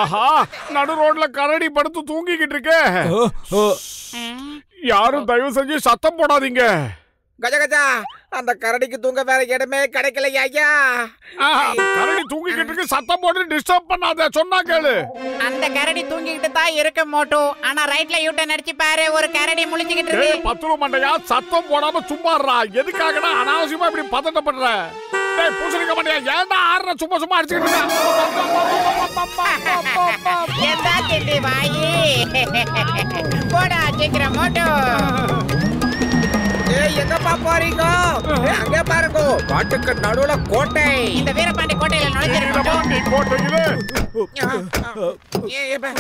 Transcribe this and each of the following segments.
ஆஹா நடு ரோட்ல கரடி படுத்து தூங்கிக்கிட்டு இருக்கே யாரும் தயவு செஞ்சு சத்தம் போடாதீங்க கஜ கஜா அந்த கரடிக்கு தூங்க வேற இடமே கிடைக்கலையா ஐயா ஆஹா, கரடி தூங்கிக்கிட்டு இருக்கு சத்தம் போட்டு டிஸ்டர்ப் பண்ணாத சொன்னா கேளு அந்த கரடி தூங்கிக்கிட்டு தான் இருக்கு மோட்டு ஆனா ரைட்ல யூட்டன் அடிச்சு பாரு ஒரு கரடி முழிச்சுக்கிட்டு இருக்கு டேய் பத்துரு மண்டையா சத்தம் போடாம சும்மாடுறா எதுக்காகடா அனாவசியமா இப்படி பதட்டப்படுற டேய் பூசணிக்க மாட்டியா ஏன்டா ஆடுற சும்மா சும்மா அடிச்சுக்கிட்டு இருக்க? எந்தா திட்டி வாயி போடா சீக்கிரம் மோட்டு ஏய் எங்கப்பா போறீங்க ஏய், அங்கே பாருங்க காட்டுக்கு நடுவுல கோட்டை இந்த வீரபாண்டி கோட்டையில நுழைஞ்சிருக்கோம் நீ கோட்டையிலே ஏய், ஏப்பா.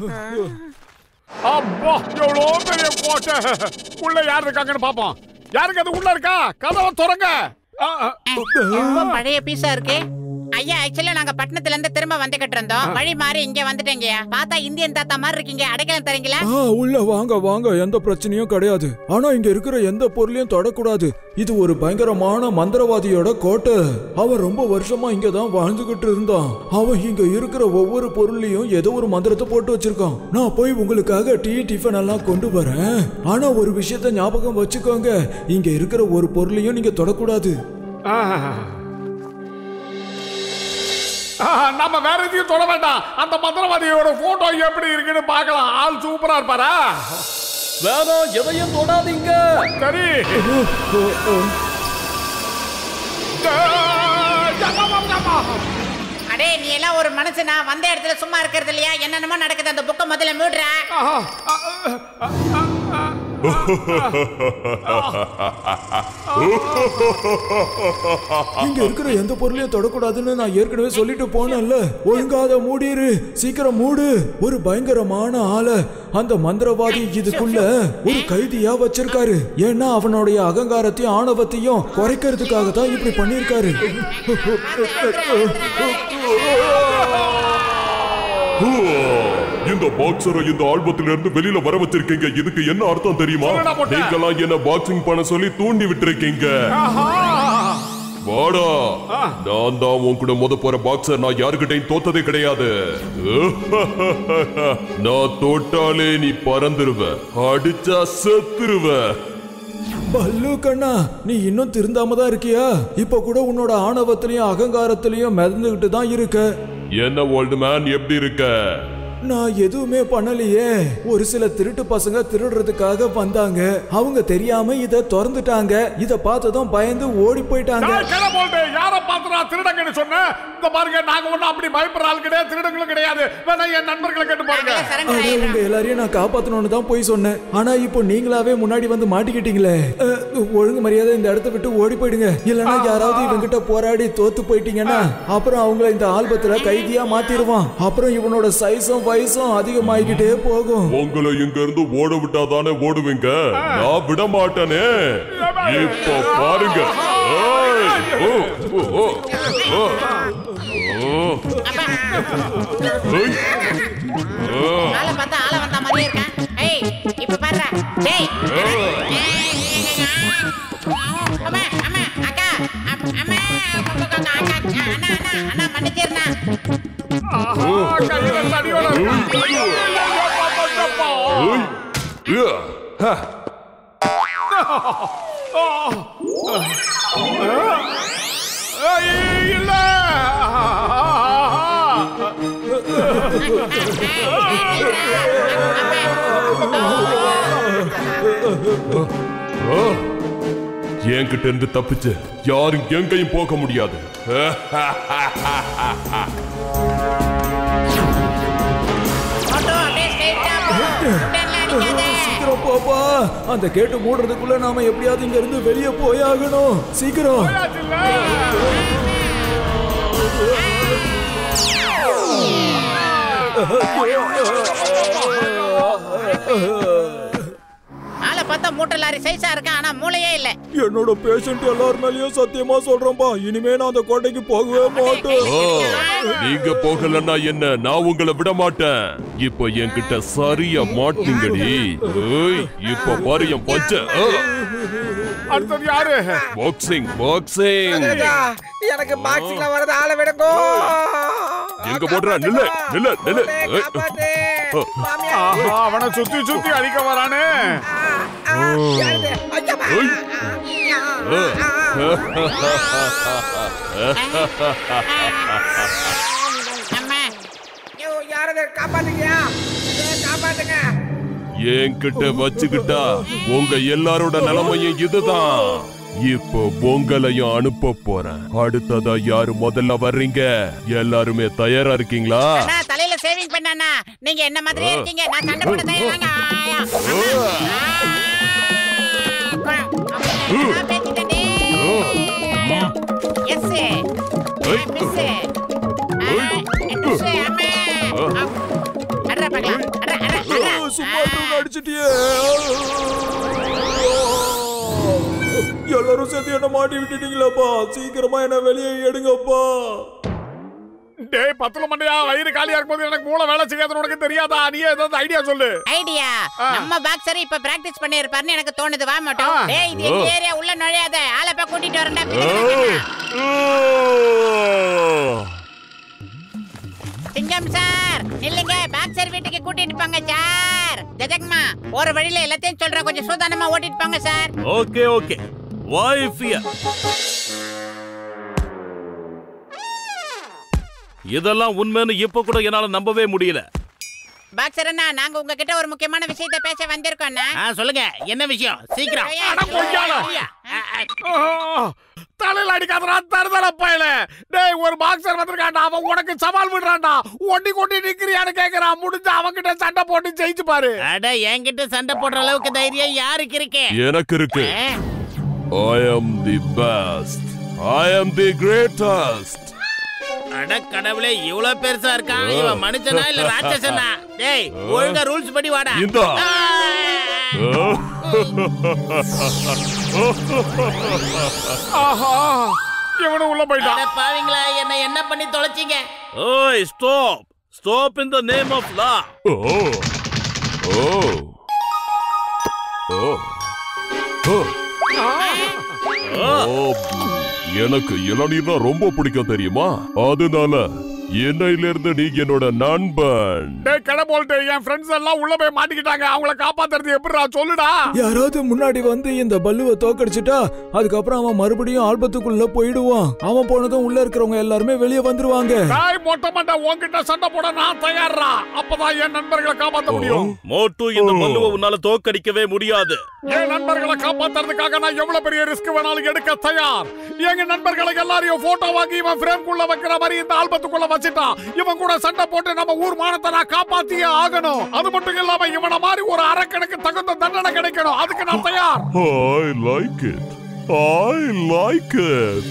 அப்பா எவ்வளோ பெரிய கோட்டை உள்ள யார் இருக்காங்கன்னு பாப்போம் யாருக்கு அது உள்ள இருக்கா கதவை திறங்க ஆ, ஆ. ரொம்ப பழைய பீஸா இருக்கு ஐயா ஆக்சுவலா நாங்க பட்டணத்துல இருந்து திரும்ப வந்துகிட்டு இருந்தோம் வழி மாறி இங்க வந்துட்டேங்கய்யா பார்த்தா இந்தியன் தாத்தா மாதிரி இருக்கீங்க அடைக்கலம் தரீங்களா ஆ உள்ள வாங்க வாங்க எந்த பிரச்சனையும் கிடையாது ஆனா இங்க இருக்கிற எந்த பொருளையும் தொடக்கூடாது இது ஒரு பயங்கரமான மந்திரவாதியோட கோட்டை அவன் ரொம்ப வருஷமா இங்க தான் வாழ்ந்துகிட்டு இருந்தான் அவன் இங்க இருக்கிற ஒவ்வொரு பொருளையும் ஏதோ ஒரு மந்திரத்தை போட்டு வச்சிருக்கான் நான் போய் உங்களுக்காக டீ டிஃபன் எல்லாம் கொண்டு வரேன் ஆனா ஒரு விஷயத்த ஞாபகம் வச்சுக்கோங்க இங்க இருக்கிற ஒரு பொருளையும் நீங்க தொடக்கூடாது ஆ. ஆ, நம்ம வேற எதையும் தொட வேண்டாம் அந்த மந்திரவாதியோட போட்டோ எப்படி இருக்குன்னு பார்க்கலாம் ஆள் சூப்பரா இருப்பாரா வேணாம் எதையும் தொடாதீங்க சரி அடே நீ எல்லாம் ஒரு மனுஷனா வந்த இடத்துல சும்மா இருக்கிறது இல்லையா என்னென்னமோ நடக்குது அந்த புக்கை முதல்ல மூடுற இங்க இருக்கிற எந்த பொருளையும் தொடக்கூடாதுன்னு நான் ஏற்கனவே சொல்லிட்டு போனேன்ல ஒழுங்கா அதை மூடிரு சீக்கிரம் மூடு ஒரு பயங்கரமான ஆளை அந்த மந்திரவாதி இதுக்குள்ள ஒரு கைதியா வச்சிருக்காரு ஏன்னா அவனுடைய அகங்காரத்தையும் ஆணவத்தையும் குறைக்கிறதுக்காக தான் இப்படி பண்ணிருக்காரு இந்த பாக்ஸரை இந்த ஆல்பத்துல இருந்து வெளியில வர வச்சிருக்கீங்க இதுக்கு என்ன அர்த்தம் தெரியுமா சொல்லுடா மொட்டை. நீங்களாம் என்ன பாக்ஸிங் பண்ண சொல்லி தூண்டி விட்டுருக்கீங்க வாடா நான் தான் உன் கூட மோத போற பாக்ஸர் நான் யாருக்கிட்டையும் தோத்ததே கிடையாது நான் தோட்டாலே நீ பறந்துருவ அடிச்சா செத்துருவ பல்லு கண்ணா நீ இன்னும் திருந்தாம தான் இருக்கியா இப்ப கூட உன்னோட ஆணவத்திலையும் அகங்காரத்திலையும் மிதந்துகிட்டு தான் இருக்க என்ன ஓல்டு மேன் எப்படி இருக்க நான் எதுவுமே பண்ணலையே ஒரு சில திருட்டு பசங்க திருடுறதுக்காக வந்தாங்க அவங்க தெரியாம இத திறந்துட்டாங்க இத பார்த்ததும் பயந்து ஓடி போயிட்டாங்க நான் கிளை போல்ட்டேன் யாரை பார்த்து நான் திருடங்கன்னு சொன்னேன் இந்த பாருங்க நாங்க ஒண்ணும் அப்படி பயப்படுற ஆள் கிடையாது திருடங்களும் கிடையாது வேணா என் நண்பர்களை கேட்டு பாருங்க சரண்டர் அது ஆயிடுறான் உங்க எல்லாரையும் நான் காப்பாத்தணும்னு தான் போய் சொன்னேன் ஆனா இப்போ நீங்களாவே முன்னாடி வந்து மாட்டிக்கிட்டீங்களே அஹ், ஒழுங்கு மரியாதை இந்த இடத்த விட்டு ஓடி போயிடுங்க இல்லனா யாராவது இவங்கிட்ட போராடி தோத்து போயிட்டீங்கன்னா அப்புறம் அவங்கள இந்த ஆல்பத்துல கைதியா மாத்திருவான் அப்புறம் இவனோட சைஸும் வயசும் அதிகமாகிக்கிட்டே போகும் உங்களை இங்க இருந்து ஓட விட்டா தானே ஓடுவீங்க நான் விட மாட்டேனே இப்போ பாருங்க ஏய், ஓ, ஓ, ஓ, ஓ, ஓ. ஏய், ஆளை பார்த்தா ஆளை வந்த மாதிரியே இருக்கான் ஏய் இப்ப பாருடா டேய் அம்மா அம்மா அக்கா அப்- அம்மா அக்கா அக்கா அண்ணா அண்ணா அண்ணா மன்னிச்சிருண்ணா ஆஹா, கையில தடியோட இருக்கு. ஐயோ, ஐயோ, பாப்பா, பாப்பா. ஏய், யா, ஹ. ஏய், இல்ல ஆ. என்கிட்ட இருந்து தப்பிச்சு யாரும் எங்கேயும் போக முடியாது ஆட்டோ அப்படியே ஸ்ட்ரைட்டா போ உடனே அடிக்காத சீக்கிரம் போப்பா அந்த கேட்டு மூடுறதுக்குள்ள நாம எப்படியாவது இங்க இருந்து வெளியே போயாகணும் சீக்கிரம் ஆளை பார்த்தா மூட்டை லாரி சைஸா இருக்கான் ஆனா மூளையே இல்ல என்னோட பேஷண்ட் எல்லார் மேலயும் சத்தியமா சொல்றேன்பா இனிமே நான் அந்த கோட்டைக்கு போகவே மாட்டேன் ஆ, நீங்க போகலன்னா என்ன நான் உங்களை விட மாட்டேன் இப்ப என்கிட்ட சரியா மாட்டீங்கடி ஏய், இப்ப பாரு என் பச்சை ஆ. அடுத்தது யாரு பாக்ஸிங் பாக்ஸிங் ராஜா, எனக்கு பாக்ஸிங்ல வரது ஆளை விடுங்கோ எங்க போடுற? நில்லு, நில்லு, நில்லு. உன்னை காப்பாத்து. மாமியா. ஆஹா, அவனை சுத்தி சுத்தி அடிக்க வரானே ஆ, யாருது? ஐயப்பா. அம்மா ஐயோ, யாரது? காப்பாத்துங்க ஐயோ, காப்பாத்துங்க என்கிட்ட வச்சுக்கிட்டா உங்க எல்லாரோட நிலைமையும் இதுதான் இப்போ உங்களையும் அனுப்ப போறேன் அடுத்ததா யாரு முதல்ல வர்றீங்க எல்லாருமே தயாரா இருக்கீங்களா அண்ணா தலையில சேவிங் பண்ணா நீங்க என்ன மாதிரியே இருக்கீங்க நான் சண்டை போட தயாராங்க ஆயா. ஆ. நான் பேசிட்டேனே. எஸ் ஏய், மிஸ் மிஸ் அம்மா அட்ரா பார்க்கலாம் அட்ரா அட்ரா அட்ரா சும்மா இருந்தவங்க அடிச்சிட்டியே எல்லாரும் சேர்த்து என்ன மாட்டி விட்டுட்டீங்களேப்பா சீக்கிரமா என்ன வெளியே எடுங்கப்பா டேய் பத்துல மண்டையா வயிறு காலியா இருக்கும்போது எனக்கு மூளை வேலை செய்யாத உனக்கு தெரியாதா நீ ஏதாவது ஐடியா சொல்லு ஐடியா ஆ. நம்ம பாக்ஸர் இப்ப பிராக்டிஸ் பண்ணி இருப்பாருன்னு எனக்கு தோணுது வா மட்டும் ஆ. டேய் இது எங்க ஏரியா உள்ள நுழையாத ஆளை போய் கூட்டிட்டு வரேன்டா ஏய். சிங்கம் சார் நில்லுங்க பாக்ஸர் வீட்டுக்கு கூட்டிட்டு போங்க சார் ஜஜக்மா ஒரு வழியில எல்லாத்தையும் சொல்றேன் கொஞ்சம் சூதானமா ஓட்டிட்டு போங்க சார் ஓகே ஓகே வாய்ஃபியா இதெல்லாம் உண்மைன்னு இப்ப கூட என்னால நம்பவே முடியல பாக்ஸர் அண்ணா நாங்க உங்ககிட்ட ஒரு முக்கியமான விஷயத்தை பேச வந்திருக்கோம்னா சொல்லுங்க என்ன விஷயம் சீக்கிரம் அட பொய்யால. ஆ, தலையில அடிக்காதடா தருதல பயல டேய் ஒரு பாக்ஸர் வந்திருக்கான்டா அவன் உனக்கு சவால் விடுறான்டா ஒண்டி கொண்டி நிக்கிறியான்னு கேக்குறான் முடிஞ்சு அவன்கிட்ட சண்டை போட்டு ஜெயிச்சு பாரு அட என்கிட்ட சண்டை போடுற அளவுக்கு தைரியம் யாருக்கு இருக்கு எனக்கு இருக்கு ஐ அம் the best I am the greatest அட கடவுளே இவ்வளவு பெருசா இருக்கான் இவன் மனுஷனா இல்ல ராட்சசனா டேய் ஒழுங்கா ரூல்ஸ் படி வாடா இந்தா. ஆ. ஆஹா இவனு உள்ள போயிட்டான் அட பாவிங்களா என்ன என்ன பண்ணி தொலைச்சீங்க ஓய் stop stop in the name of law ஓ ஓ ஓ ஓ ஓ, எனக்கு இளநீர்னா ரொம்ப பிடிக்கும் தெரியுமா அதனால என்னையில இருந்து நீ என்னோட நண்பன் டேய் கடை போல்ட்டு என் ஃப்ரெண்ட்ஸ் எல்லாம் உள்ள போய் மாட்டிக்கிட்டாங்க அவங்கள காப்பாத்துறது எப்படிடா சொல்லுடா யாராவது முன்னாடி வந்து இந்த பல்லுவை தோக்கடிச்சிட்டா அதுக்கப்புறம் அவன் மறுபடியும் ஆல்பத்துக்குள்ள போயிடுவான் அவன் போனதும் உள்ள இருக்கிறவங்க எல்லாருமே வெளியே வந்துருவாங்க டேய் மொட்டை மண்டை உன்கிட்ட சண்டை போட நான் தயாரா அப்பதான் என் நண்பர்களை காப்பாத்த முடியும் மோட்டு இந்த மல்லுவை உன்னால தோக்கடிக்கவே முடியாது என் நண்பர்களை காப்பாத்துறதுக்காக நான் எவ்வளவு பெரிய ரிஸ்க் வேணாலும் எடுக்க தயார் எங்க நண்பர்களை எல்லாரையும் போட்டோ வாங்கி இவன் ஃப்ரேம் குள்ள வைக்கிற மாதிரி இந்த ஆல்பத்துக்குள்ள வச்சுட்டான் இவன் கூட சண்டை போட்டு நம்ம ஊர் மானத்தை நான் காப்பாத்தியே ஆகணும் அது மட்டும் இல்லாம இவன மாதிரி ஒரு அரக்கனுக்கு தகுந்த தண்டனை கிடைக்கணும் அதுக்கு நான் தயார் I like it. I like it.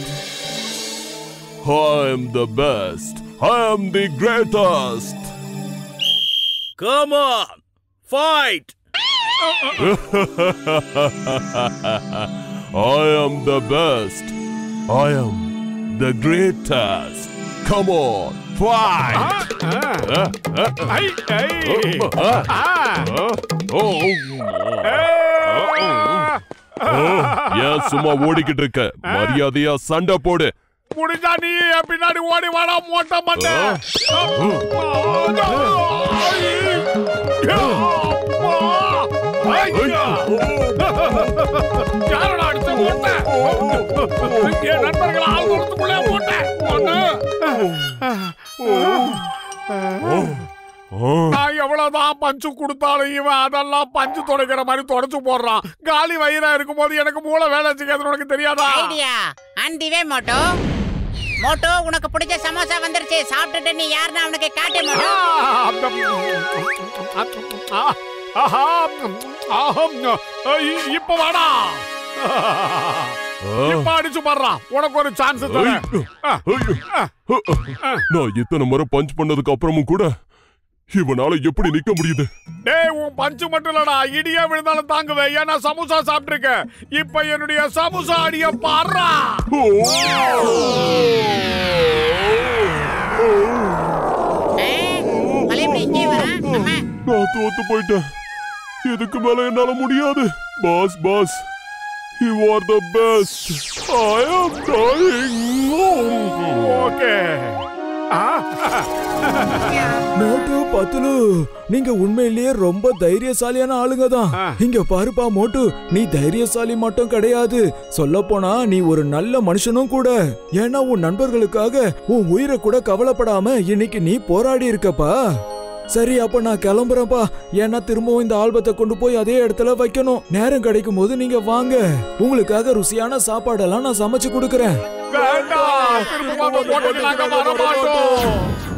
I am the best. I am the greatest. Come on fight I am the best. I am the greatest. Come on, fight. ஐ, ஐ. ஆ. Oh. ஏய். ஏன் சும்மா ஓடிக்கிட்டு இருக்க மரியாதையா சண்டை போடு முடிஞ்சா நீ என் பின்னாடி ஓடி வாடா மோட்ட மாட்டேன் யாரோட அடிச்ச மோட்ட என் நண்பர்கள் ஆள் வரத்துக்குள்ளே போட்டேன் ஒண்ணு நான் எவ்வளவுதான் பஞ்சு கொடுத்தாலும் இவன் அதெல்லாம் பஞ்சு துடைக்கிற மாதிரி தொடச்சு போடுறான் காலி வயிறா இருக்கும்போது எனக்கு மூளை வேலை செய்யாது உனக்கு தெரியாதா ஐடியா அண்டிவே மோட்டோ மோட்டோ உனக்கு பிடிச்ச சமோசா வந்துருச்சு சாப்பிட்டுட்டு நீ யாருன்னு அவனுக்கு காட்டு மோட்டோ ஆ, அந்த- ஆ, ஆஹா, ஆஹம், இ- இப்ப வாடா இப்ப அடிச்சு பாடுறான் உனக்கு ஒரு சான்ஸ் தரேன் ஆ, நான் இத்தனை முறை பஞ்ச் பண்ணதுக்கு அப்புறமும் கூட இவனால எப்படி நிக்க முடியுது டேய் உன் பஞ்சு மட்டும் இல்லடா இடியா விழுந்தாலும் தாங்குவேன் ஏன்னா சமோசா சாப்பிட்டிருக்கேன் இப்ப என்னுடைய சமோசா அடிய பாடுறா மலைப்படி இங்கே வரான் அம்மா நான் தோத்து போயிட்டேன் இதுக்கு மேல என்னால முடியாது boss boss you are the best I am trying okay மோட்டு பத்துலு நீங்க உண்மையிலேயே ரொம்ப தைரியசாலியான ஆளுங்க தான் இங்க பாருப்பா மோட்டு நீ தைரியசாலி மட்டும் கிடையாது சொல்ல போனா நீ ஒரு நல்ல மனுஷனும் கூட ஏன்னா உன் நண்பர்களுக்காக உன் உயிரை கூட கவலைப்படாம இன்னைக்கு நீ போராடி இருக்கப்பா சரி அப்ப நான் கிளம்புறேன்ப்பா ஏன்னா திரும்பவும் இந்த ஆல்பத்தை கொண்டு போய் அதே இடத்துல வைக்கணும் நேரம் கிடைக்கும் போது நீங்க வாங்க உங்களுக்காக ருசியான சாப்பாடெல்லாம் நான் சமைச்சு கொடுக்கறேன் வேண்டாம் திரும்ப போட்டு நாங்க வர மாட்டோம்